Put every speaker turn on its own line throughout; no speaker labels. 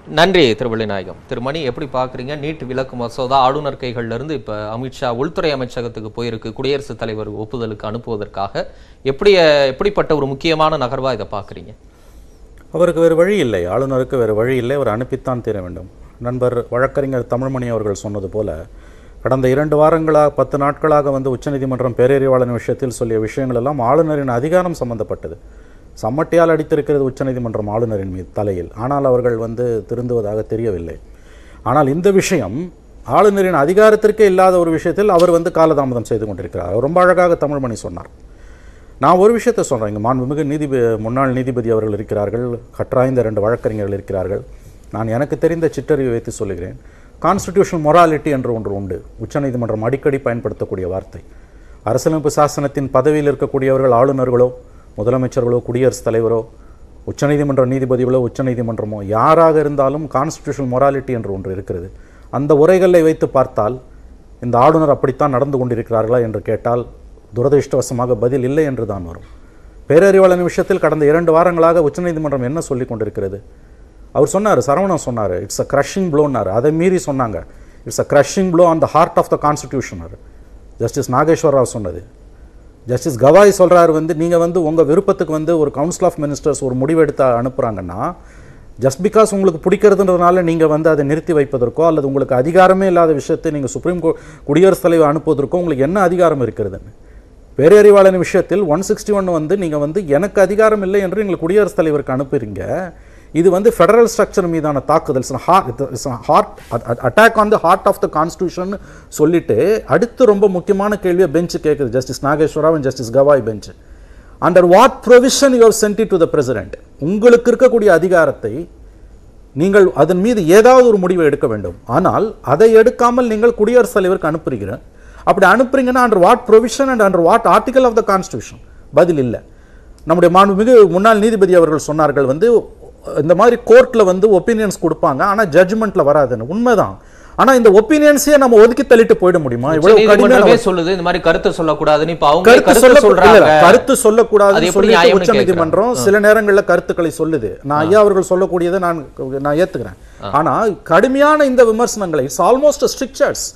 நன்றி திருவள்ளிநாயகம் திரு மணி எப்படி பார்க்குறீங்க நீட் விலக்கு மசோதா ஆளுநர் கைகள்ல இருந்து இப்போ அமித்ஷா உள்துறை அமைச்சகத்துக்கு போயிருக்கு குடியரசுத் தலைவர் ஒப்புதலுக்கு அனுப்புவதற்காக எப்படி எப்படிப்பட்ட ஒரு முக்கியமான நகர்வா இதை பார்க்குறீங்க
அவருக்கு வேறு வழி இல்லை ஆளுநருக்கு வேறு வழி இல்லை அவர் அனுப்பித்தான் தீர வேண்டும் நண்பர் வழக்கறிஞர் தமிழ்மணி அவர்கள் சொன்னது போல கடந்த இரண்டு வாரங்களாக பத்து நாட்களாக வந்து உச்சநீதிமன்றம் பேரறிவாளன் விஷயத்தில் சொல்லிய விஷயங்கள் எல்லாம் ஆளுநரின் அதிகாரம் சம்பந்தப்பட்டது சம்மட்டியால் அடித்திருக்கிறது உச்சநீதிமன்றம் ஆளுநரின் மீது தலையில் ஆனால் அவர்கள் வந்து திருந்துவதாக தெரியவில்லை ஆனால் இந்த விஷயம் ஆளுநரின் அதிகாரத்திற்கே இல்லாத ஒரு விஷயத்தில் அவர் வந்து காலதாமதம் செய்து கொண்டிருக்கிறார் அவர் ரொம்ப அழகாக தமிழ்மணி சொன்னார் நான் ஒரு விஷயத்தை சொல்கிறேன் இங்கே மாண்புமிகு நீதிபதி முன்னாள் நீதிபதி அவர்கள் இருக்கிறார்கள் கற்றாய்ந்த ரெண்டு வழக்கறிஞர்கள் இருக்கிறார்கள் நான் எனக்கு தெரிந்த சிற்றறிவை வைத்து சொல்லுகிறேன் கான்ஸ்டிடியூஷனல் மொராலிட்டி என்று ஒன்று உண்டு உச்சநீதிமன்றம் அடிக்கடி பயன்படுத்தக்கூடிய வார்த்தை அரசியலமைப்பு சாசனத்தின் பதவியில் இருக்கக்கூடியவர்கள் ஆளுநர்களோ முதலமைச்சர்களோ குடியரசுத் தலைவரோ உச்சநீதிமன்ற நீதிபதிகளோ உச்சநீதிமன்றமோ யாராக இருந்தாலும் கான்ஸ்டிடியூஷனல் மொராலிட்டி என்று ஒன்று இருக்கிறது அந்த உரைகளை வைத்து பார்த்தால் இந்த ஆளுநர் அப்படித்தான் நடந்து கொண்டிருக்கிறார்களா என்று கேட்டால் துரதிருஷ்டவசமாக பதில் இல்லை என்று தான் வரும் பேரறிவாளன் விஷயத்தில் கடந்த இரண்டு வாரங்களாக உச்சநீதிமன்றம் என்ன சொல்லி கொண்டிருக்கிறது அவர் சொன்னார் சரவணன் சொன்னார் இட்ஸ் அ கிரஷிங் ப்ளோன்னார் அதை மீறி சொன்னாங்க it's a crushing blow on the heart of the constitution justice Nageswar Rao சொன்னது ஜஸ்டிஸ் கவாய் சொல்றாரு வந்து நீங்கள் வந்து உங்கள் விருப்பத்துக்கு வந்து ஒரு கவுன்சில் ஆஃப் மினிஸ்டர்ஸ் ஒரு முடிவெடுத்து அனுப்புகிறாங்கன்னா ஜஸ்ட் பிகாஸ் உங்களுக்கு பிடிக்கிறதுன்றதுனால நீங்கள் வந்து அதை நிறுத்தி வைப்பதற்கோ அல்லது உங்களுக்கு அதிகாரமே இல்லாத விஷயத்தை நீங்கள் சுப்ரீம் கோ குடியரசுத் தலைவர் அனுப்புவதற்கோ உங்களுக்கு என்ன அதிகாரம் இருக்கிறதுன்னு பேரறிவாளன் விஷயத்தில் ஒன் சிக்ஸ்டி ஒன் வந்து நீங்கள் வந்து எனக்கு அதிகாரம் இல்லை என்று நீங்கள் குடியரசுத் தலைவருக்கு அனுப்புறீங்க இது வந்து ஃபெடரல் ஸ்ட்ரக்சர் மீதான தாக்குதல் heart attack on the heart of the constitution சொல்லிட்டு அடுத்து ரொம்ப முக்கியமான கேள்வியை பெஞ்ச் கேட்குது justice Nageswara Rao and justice Gavai bench under what provision you sent to the president உங்களுக்கு இருக்கக்கூடிய அதிகாரத்தை நீங்கள் அதன் மீது ஏதாவது ஒரு முடிவை எடுக்க வேண்டும் ஆனால் அதை எடுக்காமல் நீங்கள் குடியரசுத் தலைவருக்கு அனுப்புறீங்க அப்படி அனுப்புறீங்கன்னா under what provision and under what article of the constitution பதில் இல்லை நம்முடைய மாண்புமிகு முன்னாள் நீதிபதி அவர்கள் சொன்னார்கள் வந்து இந்த மாதிரி கோர்ட்டில் வந்து ஒப்பீனியன்ஸ் கொடுப்பாங்க ஆனால் ஜட்ஜ்மெண்ட்டில் வராதுன்னு உண்மைதான் ஆனால் இந்த ஒப்பீனியன்ஸையே நம்ம ஒதுக்கி தள்ளிட்டு போயிட முடியுமா இவ்வளவு கடுமையான
நீதிமன்றமே சொல்லுது இந்த மாதிரி கருத்து சொல்லக்கூடாதுன்னு இப்ப அவங்க
கருத்து
கருத்து
சொல்ல இல்ல, இல்ல,
சொல்றாங்க
கருத்து
அது
சொல்லக்கூடாதுன்னு
எப்படி
சொல்லிட்டு
நியாயம்னு
உச்ச நீதிமன்றம் சில நேரங்கள்ல கருத்துக்களை சொல்லுது நான் ஐயா அவர்கள் சொல்லக்கூடியதை நான் நான் ஏத்துக்கிறேன் ஆனா கடுமையான இந்த விமர்சனங்களை இட்ஸ் ஆல்மோஸ்ட் ஸ்ட்ரிக்சர்ஸ்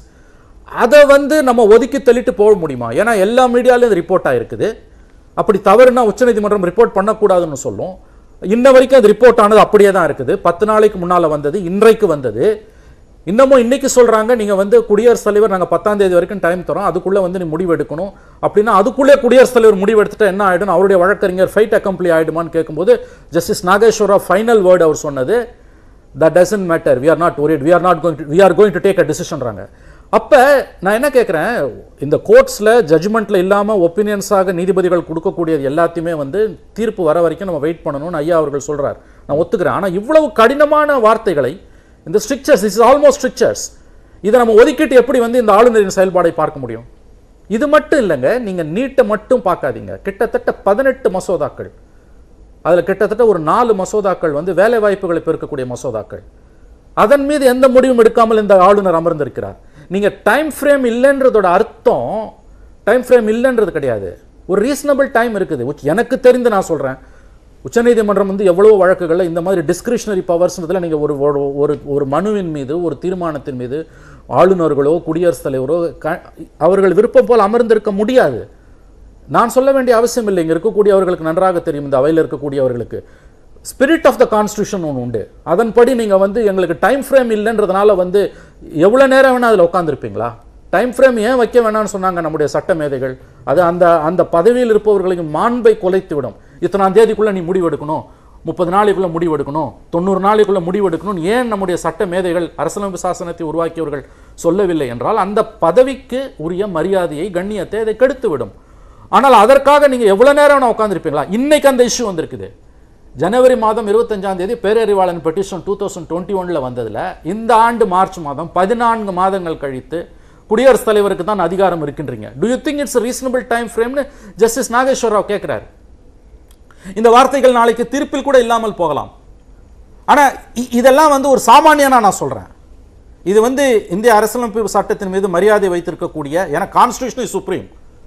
அதை வந்து நம்ம ஒதுக்கி தள்ளிட்டு போக முடியுமா ஏன்னா எல்லா மீடியாலையும் இது ரிப்போர்ட் ஆயிருக்குது அப்படி தவறுனா உச்சநீதிமன்றம் ரிப்போர்ட் பண்ணக்கூடாதுன்னு சொல்லும் இன்ன வரைக்கும் அது ரிப்போர்ட் ஆனது அப்படியே தான் இருக்குது பத்து நாளைக்கு முன்னால வந்தது இன்றைக்கு வந்தது இன்னமும் இன்னைக்கு சொல்றாங்க நீங்க வந்து குடியரசுத் தலைவர் நாங்க பத்தாம் தேதி வரைக்கும் டைம் தரோம் அதுக்குள்ள வந்து நீ முடிவு எடுக்கணும் அப்படின்னா அதுக்குள்ளே குடியரசுத் தலைவர் முடிவு எடுத்துட்டா என்ன ஆயிடும் அவருடைய வழக்கறிஞர் ஃபைட் அக்கம்ப்ளி ஆயிடுமான்னு கேட்கும்போது ஜஸ்டிஸ் நாகேஸ்வரா ஃபைனல் வேர்டு அவர் சொன்னது that doesn't matter we are not worried we are not going we are going to take a டிசிஷன்றாங்க அப்போ நான் என்ன கேட்குறேன் இந்த கோர்ட்ஸில் ஜட்ஜ்மெண்ட்டில் இல்லாமல் ஒப்பீனியன்ஸாக நீதிபதிகள் கொடுக்கக்கூடியது எல்லாத்தையுமே வந்து தீர்ப்பு வர வரைக்கும் நம்ம வெயிட் பண்ணணும்னு ஐயா அவர்கள் சொல்றார் நான் ஒத்துக்கிறேன் ஆனால் இவ்வளவு கடினமான வார்த்தைகளை இந்த ஸ்ட்ரிக்சர்ஸ் இஸ் ஆல்மோஸ்ட் ஸ்ட்ரிக்சர்ஸ் இதை நம்ம ஒதுக்கிட்டு எப்படி வந்து இந்த ஆளுநரின் செயல்பாடை பார்க்க முடியும் இது மட்டும் இல்லைங்க நீங்க நீட்டை மட்டும் பார்க்காதீங்க கிட்டத்தட்ட பதினெட்டு மசோதாக்கள் அதுல கிட்டத்தட்ட ஒரு நாலு மசோதாக்கள் வந்து வேலை வாய்ப்புகளை பெருக்கக்கூடிய மசோதாக்கள் அதன் மீது எந்த முடிவும் எடுக்காமல் இந்த ஆளுநர் அமர்ந்திருக்கிறார் நீங்க டைம் ஃப்ரேம் இல்லைன்றதோட அர்த்தம் டைம் ஃப்ரேம் இல்லைன்றது கிடையாது ஒரு ரீசனபிள் டைம் இருக்குது உச்- எனக்கு தெரிந்து நான் சொல்றேன் உச்சநீதிமன்றம் வந்து எவ்வளவோ வழக்குகள்ல இந்த மாதிரி டிஸ்கிரிஷனரி பவர்ஸ்ன்றதுல நீங்க ஒரு ஒரு ஒரு ஒரு மனுவின் மீது ஒரு தீர்மானத்தின் மீது ஆளுநர்களோ குடியரசுத் தலைவரோ க- அவர்கள் விருப்பம் போல் அமர்ந்திருக்க முடியாது நான் சொல்ல வேண்டிய அவசியம் இல்லை இங்க இருக்கக்கூடியவர்களுக்கு நன்றாக தெரியும் இந்த அவையில் இருக்கக்கூடியவர்களுக்கு ஸ்பிரிட் ஆஃப் த கான்ஸ்டியூஷன் ஒன்று உண்டு அதன்படி நீங்க வந்து எங்களுக்கு டைம் ஃப்ரேம் இல்லைன்றதுனால வந்து எவ்வளவு நேரம் வேணா அதுல உட்காந்துருப்பீங்களா டைம் ஃப்ரேம் ஏன் வைக்க வேணாம்னு சொன்னாங்க நம்முடைய சட்ட மேதைகள் அது அந்த அந்த பதவியில் இருப்பவர்களுக்கு மாண்பை குலைத்து விடும் இத்தனாம் தேதிக்குள்ள நீ முடிவெடுக்கணும் முப்பது நாளைக்குள்ள முடிவெடுக்கணும் தொண்ணூறு நாளைக்குள்ள முடிவெடுக்கணும் ஏன் நம்முடைய சட்ட மேதைகள் அரசியலமைப்பு சாசனத்தை உருவாக்கியவர்கள் சொல்லவில்லை என்றால் அந்த பதவிக்கு உரிய மரியாதையை கண்ணியத்தை அதை கெடுத்து விடும் ஆனால் அதற்காக நீங்க எவ்வளவு நேரம் வேணா உட்காந்துருப்பீங்களா இன்னைக்கு அந்த இஷ்யூ வந்திருக்குது ஜனவரி மாதம் இருபத்தஞ்சாம் தேதி Perarivalan petition two thousand twenty ஒன்ல வந்ததுல இந்த ஆண்டு மார்ச் மாதம் பதினான்கு மாதங்கள் கழித்து குடியரசுத் தலைவருக்கு தான் அதிகாரம் இருக்கின்றீங்க do you think it's reasonable time ஃப்ரேம்னு ஜஸ்டிஸ் நாகேஸ்வர ராவ் கேட்கிறார் இந்த வார்த்தைகள் நாளைக்கு தீர்ப்பில் கூட இல்லாமல் போகலாம் ஆனா இ- இதெல்லாம் வந்து ஒரு சாமானியனா நான் சொல்றேன் இது வந்து இந்திய அரசியலமைப்பு சட்டத்தின் மீது மரியாதை வைத்திருக்கக்கூடிய ஏன்னா கான்ஸ்டியூஷன் இஸ் சுப்ரீம்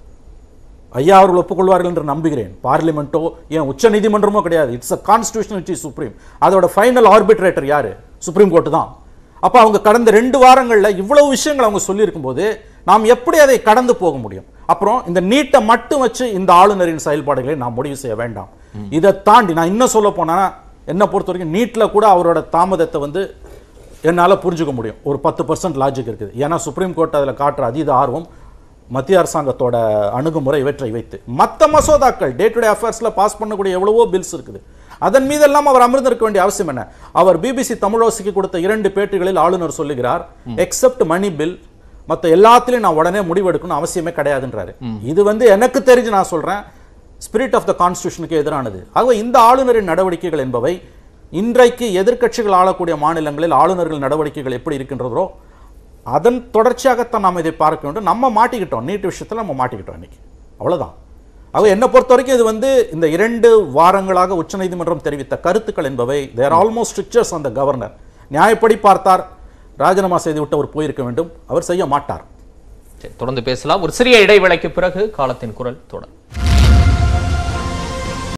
ஐயா அவர்கள் ஒப்புக்கொள்வார்கள் என்று நம்புகிறேன் பார்லிமெண்ட்டோ ஏன் உச்ச நீதிமன்றமோ கிடையாது it's a constitution which is supreme அதோட ஃபைனல் ஆர்பிட்ரேட்டர் யாரு சுப்ரீம் கோர்ட்டு தான் அப்ப அவங்க கடந்த ரெண்டு வாரங்கள்ல இவ்வளவு விஷயங்கள் அவங்க சொல்லியிருக்கும் போது நாம் எப்படி அதை கடந்து போக முடியும் அப்புறம் இந்த நீட்டை மட்டும் வச்சு இந்த ஆளுநரின் செயல்பாடுகளை நாம் முடிவு செய்ய வேண்டாம் இதை தாண்டி நான் இன்னும் சொல்ல போனா என்ன பொறுத்த வரைக்கும் நீட்ல கூட அவரோட தாமதத்தை வந்து என்னால புரிஞ்சுக்க முடியும் ஒரு பத்து பர்சன்ட் லாஜிக் இருக்குது ஏன்னா சுப்ரீம் கோர்ட் அதுல காட்டுற அதீத ஆர்வம் மத்திய அரசாங்கத்தோட அணுகுமுறை இவற்றை வைத்து மற்ற மசோதாக்கள் டே டு டே அஃபேர்ஸ்ல பாஸ் பண்ணக்கூடிய எவ்வளவோ பில்ஸ் இருக்குது அதன் மீதெல்லாம் அவர் அமர்ந்திருக்க வேண்டிய அவசியம் என்ன அவர் பிபிசி தமிழோசிக்கு கொடுத்த இரண்டு பேட்டிகளில் ஆளுநர் சொல்லுகிறார் எக்ஸப்ட் மணி பில் மற்ற எல்லாத்துலயும் நான் உடனே முடிவெடுக்கணும் அவசியமே கிடையாதுன்றாரு இது வந்து எனக்கு தெரிஞ்சு நான் சொல்றேன் ஸ்பிரிட் ஆஃப் த கான்ஸ்டியூஷனுக்கு எதிரானது ஆகவே இந்த ஆளுநரின் நடவடிக்கைகள் என்பவை இன்றைக்கு எதிர்க்கட்சிகள் ஆளக்கூடிய மாநிலங்களில் ஆளுநர்கள் நடவடிக்கைகள் எப்படி இருக்கின்றதோ அதன் தொடர்ச்சியாகத்தான் நாம் இதை பார்க்க வேண்டும் நம்ம மாட்டிக்கிட்டோம் நீட் விஷயத்துல நம்ம மாட்டிக்கிட்டோம் இன்னைக்கு அவ்வளவுதான் ஆக என்னை பொறுத்த வரைக்கும் இது வந்து இந்த இரண்டு வாரங்களாக உச்சநீதிமன்றம் தெரிவித்த கருத்துக்கள் என்பவை தேர் ஆல்மோஸ்ட் ஸ்ட்ரிக்சர்ஸ் அந்த கவர்னர் நியாயப்படி பார்த்தார் ராஜினாமா செய்து விட்டவர் போயிருக்க வேண்டும் அவர் செய்ய மாட்டார்
சரி, தொடர்ந்து பேசலாம் ஒரு சிறிய இடைவேளைக்கு பிறகு காலத்தின் குரல் தொடரும்